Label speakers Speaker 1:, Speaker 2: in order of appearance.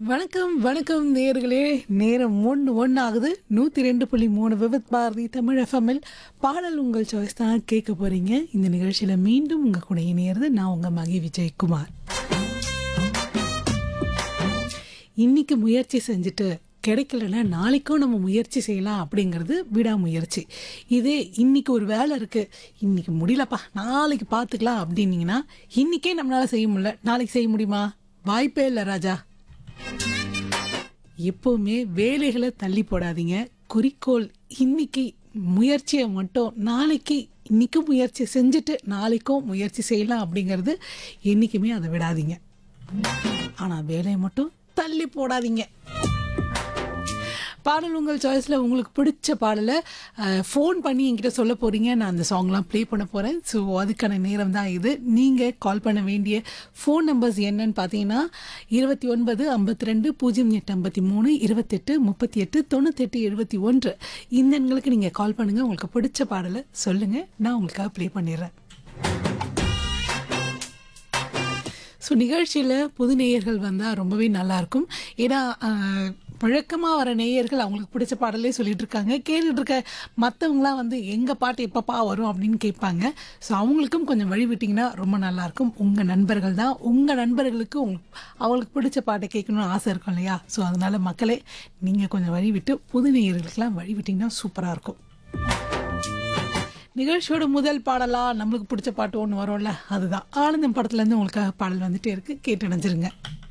Speaker 1: வணக்கம் வணக்கம் நேர்களே நேரம் ஒன்று ஒன்று ஆகுது நூற்றி ரெண்டு புள்ளி மூணு விவித் பாரதி தமிழ் எஃப்எம்மில் பாடல் உங்கள் சாய்ஸ் தான் கேட்க போகிறீங்க இந்த நிகழ்ச்சியில் மீண்டும் உங்கள் கூட இணையிறது நான் உங்கள் மகி விஜயகுமார் இன்னைக்கு முயற்சி செஞ்சுட்டு கிடைக்கலன்னா நாளைக்கும் நம்ம முயற்சி செய்யலாம் அப்படிங்கிறது விடாமுயற்சி இதே இன்னைக்கு ஒரு வேலை இருக்குது இன்னைக்கு முடியலப்பா நாளைக்கு பார்த்துக்கலாம் அப்படின்னீங்கன்னா இன்னைக்கே நம்மளால செய்ய முடியல நாளைக்கு செய்ய முடியுமா வாய்ப்பே இல்லை ராஜா எப்போவுமே வேலைகளை தள்ளி போடாதீங்க குறிக்கோள் இன்னைக்கு முயற்சியை மட்டும் நாளைக்கு இன்னைக்கும் முயற்சி செஞ்சுட்டு நாளைக்கும் முயற்சி செய்யலாம் அப்படிங்கிறது என்றைக்குமே அதை விடாதீங்க ஆனால் வேலையை மட்டும் தள்ளி போடாதீங்க பாடல் உங்கள் சாய்ஸில் உங்களுக்கு பிடிச்ச பாடலை ஃபோன் பண்ணி என்கிட்ட சொல்ல போகிறீங்க நான் அந்த சாங்லாம் ப்ளே பண்ண போகிறேன் ஸோ அதுக்கான நேரம் தான் இது நீங்கள் கால் பண்ண வேண்டிய ஃபோன் நம்பர்ஸ் என்னன்னு பார்த்தீங்கன்னா இருபத்தி ஒன்பது ஐம்பத்தி ரெண்டு பூஜ்ஜியம் எட்டு ஐம்பத்தி மூணு இருபத்தெட்டு முப்பத்தி எட்டு தொண்ணூத்தெட்டு எழுபத்தி ஒன்று இந்த எண்களுக்கு நீங்கள் கால் பண்ணுங்கள் உங்களுக்கு பிடிச்ச பாடலை சொல்லுங்கள் நான் உங்களுக்காக ப்ளே பண்ணிடுறேன் ஸோ நிகழ்ச்சியில் புது நேயர்கள் வந்தால் ரொம்பவே நல்லாயிருக்கும் ஏன்னா வழக்கமாக வர நேயர்கள் அவங்களுக்கு பிடிச்ச பாடலே சொல்லிட்டு இருக்காங்க கேட்டுட்டு இருக்க மற்றவங்களாம் வந்து எங்கள் பாட்டு எப்பப்பா வரும் அப்படின்னு கேட்பாங்க ஸோ அவங்களுக்கும் கொஞ்சம் வழி விட்டிங்கன்னா ரொம்ப நல்லாயிருக்கும் உங்கள் நண்பர்கள் தான் உங்கள் நண்பர்களுக்கு உங்க அவங்களுக்கு பிடிச்ச பாட்டை கேட்கணும்னு ஆசை இருக்கும் இல்லையா ஸோ அதனால் மக்களே நீங்கள் கொஞ்சம் வழி விட்டு புது நேயர்களுக்கெல்லாம் வழி விட்டிங்கன்னா சூப்பராக இருக்கும் நிகழ்ச்சியோட முதல் பாடலா நம்மளுக்கு பிடிச்ச பாட்டு ஒன்று வரும்ல அதுதான் ஆனந்தம் படத்துலேருந்து உங்களுக்காக பாடல் வந்துட்டே இருக்கு கேட்டு நினைச்சிருங்க